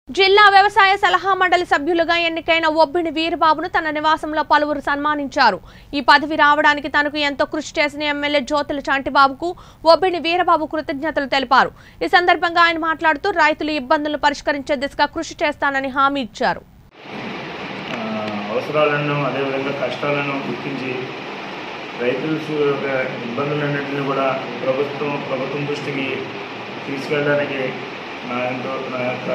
జిల్లా వ్యవసాయ సలహా మండలి సభ్యులుగా ఎన్నికైన ఒబ్బిని వీరబాబును తన నివాసంలో పలువురు సన్మానించారు ఈ పదవి రావడానికి తనకు ఎంతో కృషి చేసిన ఎమ్మెల్యే జ్యోతుల చాంటిబాబుకు ఒబ్బిని వీరబాబు కృతజ్ఞతలు తెలిపారు ఈ సందర్భంగా ఆయన మాట్లాడుతూ రైతుల ఇబ్బందులు పరిష్కరించే దిశగా కృషి చేస్తానని హామీ ఇచ్చారు ఆ, అవసరాలను అదేవిధంగా కష్టాలను గుర్తించి రైతుల సు- యొక్క ఇబ్బందులన్నింటినీ కూడా ప్రభుత్వం ప్రభుత్వం దృష్టికి తీసుకెళ్ళడానికి నా ఎంతో నా యొక్క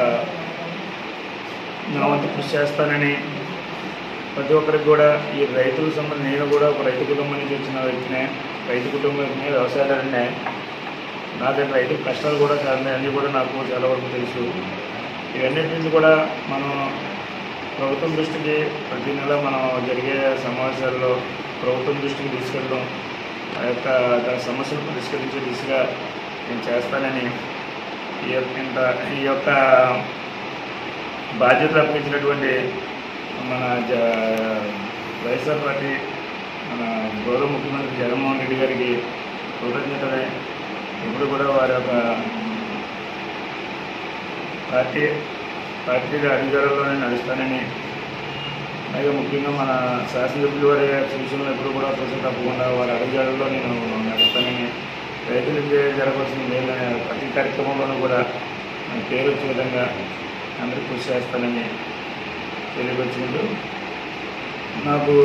నా వంతు కృషి చేస్తానని ప్రతి ఒక్కరికి కూడా ఈ రైతుల సంబంధం నేను కూడా ఒక రైతు కుటుంబం నుంచి వచ్చిన వ్యక్తినే రైతు కుటుంబమే వ్యవసాయదారునే నాకైతే రైతు కష్టాలు కూడా చాలా అన్నీ కూడా నాకు చాలా వరకు తెలుసు ఇవన్నిటిని కూడా మనం ప్రభుత్వం దృష్టికి ప్రతి నెల మనం జరిగే సమావేశాల్లో ప్రభుత్వం దృష్టికి తీసుకెళ్ళడం ఆ యొక్క దాని సమస్యలు పరిష్కరించే దిశగా నేను చేస్తానని ఈ యొక్క ఇంత ఈ యొక్క బాధ్యతలు అప్పగించినటువంటి మన జ వైఎస్ఆర్ పార్టీ మన గౌరవ ముఖ్యమంత్రి జగన్మోహన్ రెడ్డి గారికి కృతజ్ఞతలే ఇప్పుడు కూడా వారి యొక్క పార్టీ పార్టీ అధికారంలోనే నడుస్తానని అలాగే ముఖ్యంగా మన శాసనసభ్యులు వారి సూచనలు ఎప్పుడు కూడా ప్రజలు తప్పకుండా వారి అడుగుజాడల్లో నేను నడుస్తానని రైతులకి జరగవలసిన మేలు ప్రతి కార్యక్రమంలోనూ కూడా నా పేరు వచ్చే విధంగా అందరికీ కృషి చేస్తానని తెలియపరుచుకుంటూ నాకు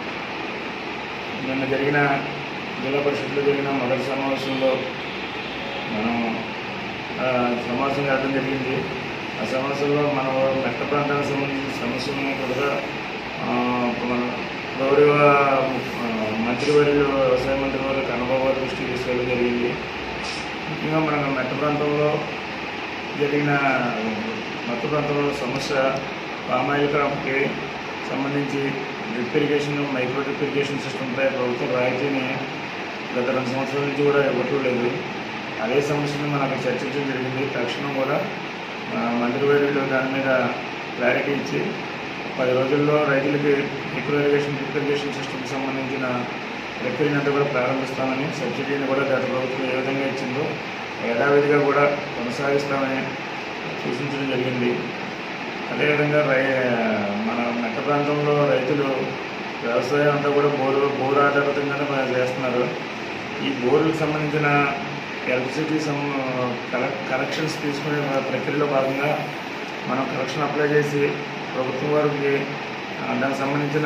నిన్న జరిగిన జిల్లా పరిషత్లో జరిగిన మొదటి సమావేశంలో మనం ఆ, సమావేశం జరగడం జరిగింది ఆ సమావేశంలో మన మెట్ట ప్రాంతానికి సంబంధించిన సమస్యలను కూడా ఆ, మన గౌరవ ఆ, మంత్రివర్యులు వ్యవసాయ మంత్రి వారు కన్నబాబు గారి దృష్టికి తీసుకెళ్ళడం జరిగింది ముఖ్యంగా మన మెట్ట ప్రాంతంలో జరిగిన మత్తు ప్రాంతంలో సమస్య పామాయిల్ క్రాప్కి సంబంధించి drip irrigation micro drip irrigation సిస్టమ్పై ప్రభుత్వం రాయితీని గత రెండు సంవత్సరాల నుంచి కూడా ఇవ్వట్లేదు అదే సమస్యను మనకు చర్చించడం జరిగింది తక్షణం కూడా ఆ, మంత్రివర్యులు దాని మీద క్లారిటీ ఇచ్చి పది రోజుల్లో రైతులకి మైక్రో ఇరిగేషన్ డ్రిప్ ఇరిగేషన్ సిస్టమ్కి సంబంధించిన ప్రక్రియను అంతా కూడా ప్రారంభిస్తామని సబ్సిడీని కూడా గత ప్రభుత్వం ఏ విధంగా ఇచ్చిందో యథావిధిగా కూడా కొనసాగిస్తామని సూచించడం జరిగింది అదేవిధంగా రై మన మెట్ట ప్రాంతంలో రైతులు వ్యవసాయం అంతా కూడా బోరు బోరు ఆధారితంగానే మనం చేస్తున్నారు ఈ బోరులకు సంబంధించిన ఎలక్ట్రిసిటీ సం కల- కలెక్షన్స్ తీసుకునే ప్రక్రియలో భాగంగా మనం కలెక్షన్ అప్లై చేసి ప్రభుత్వం వారికి ఆ, దానికి సంబంధించిన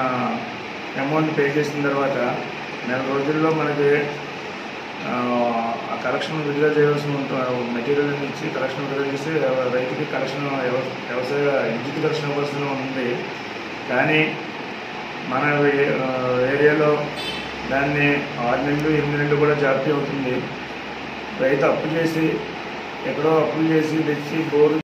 అమౌంట్ పే చేసిన తర్వాత నెల రోజుల్లో మనకి ఆ, ఆ కలెక్షన్ విడుదల చేయవలసి ఉంటుంది మెటీరియల్ ఇచ్చి కలెక్షన్ విడుదల చేసి రైతుకి కలెక్షన్ వ్యవ- వ్యవసాయ విద్యుత్ కలెక్షన్ ఇవ్వాల్సి ఉంది కానీ మన ఏ- ఆ, ఏరియాలో దాన్ని ఆరు నెలలు ఎనిమిది నెలలు కూడా జాప్తి అవుతుంది రైతు అప్పు చేసి ఎక్కడో అప్పులు చేసి తెచ్చి బోరు